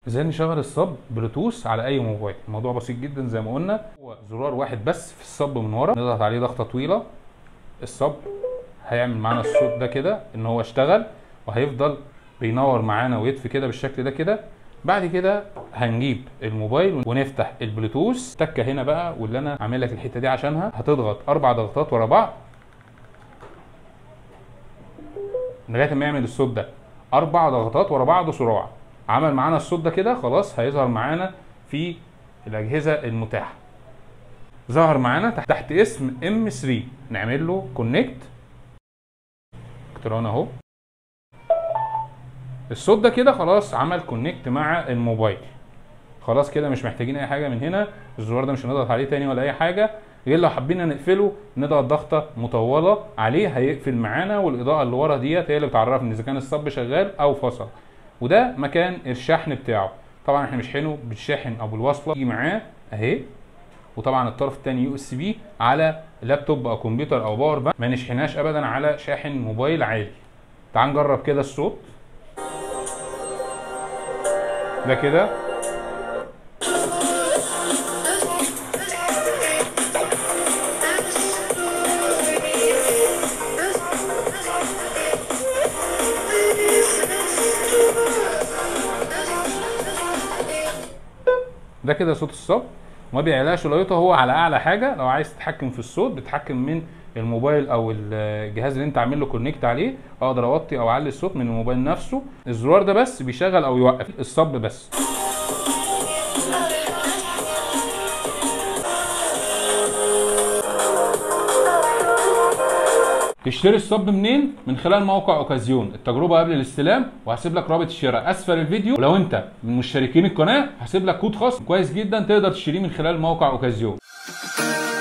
ازاي نشغل الصب بلوتوث على اي موبايل الموضوع بسيط جدا زي ما قلنا هو زرار واحد بس في الصب من ورا نضغط عليه ضغطه طويله الصب هيعمل معانا الصوت ده كده ان هو اشتغل وهيفضل بينور معانا ويطفي كده بالشكل ده كده بعد كده هنجيب الموبايل ونفتح البلوتوث تكه هنا بقى واللي انا عامل لك الحته دي عشانها هتضغط اربع ضغطات ورا بعض لغايه ما يعمل الصوت ده اربع ضغطات ورا بعض سرعه عمل معانا الصوت ده كده خلاص هيظهر معانا في الاجهزه المتاحه ظهر معانا تحت, تحت اسم ام 3 نعمل له كونكت اكتران اهو الصوت ده كده خلاص عمل كونكت مع الموبايل خلاص كده مش محتاجين اي حاجه من هنا الزرار ده مش هنضغط عليه تاني ولا اي حاجه غير لو حبينا نقفله نضغط ضغطه مطوله عليه هيقفل معانا والاضاءه اللي ورا ديت هي اللي بتعرفنا اذا كان الصب شغال او فصل وده مكان الشحن بتاعه طبعا احنا مشحنه بالشاحن او بالوصله يجي معاه اهي وطبعا الطرف الثاني يو اس بي على لابتوب او كمبيوتر او باور بانك ما نشحناش ابدا على شاحن موبايل عادي تعال نجرب كده الصوت ده كده ده كده صوت الصب ما بيعلاش لايته هو على اعلى حاجه لو عايز تتحكم في الصوت بتتحكم من الموبايل او الجهاز اللي انت عامل له كونكت عليه اقدر اوطي او اعلي الصوت من الموبايل نفسه الزرار ده بس بيشغل او يوقف الصب بس تشتري الصب منين؟ من خلال موقع اوكازيون، التجربه قبل الاستلام وهسيب لك رابط الشراء اسفل الفيديو، ولو انت من مشتركين القناه هسيب لك كود خاص كويس جدا تقدر تشتريه من خلال موقع اوكازيون.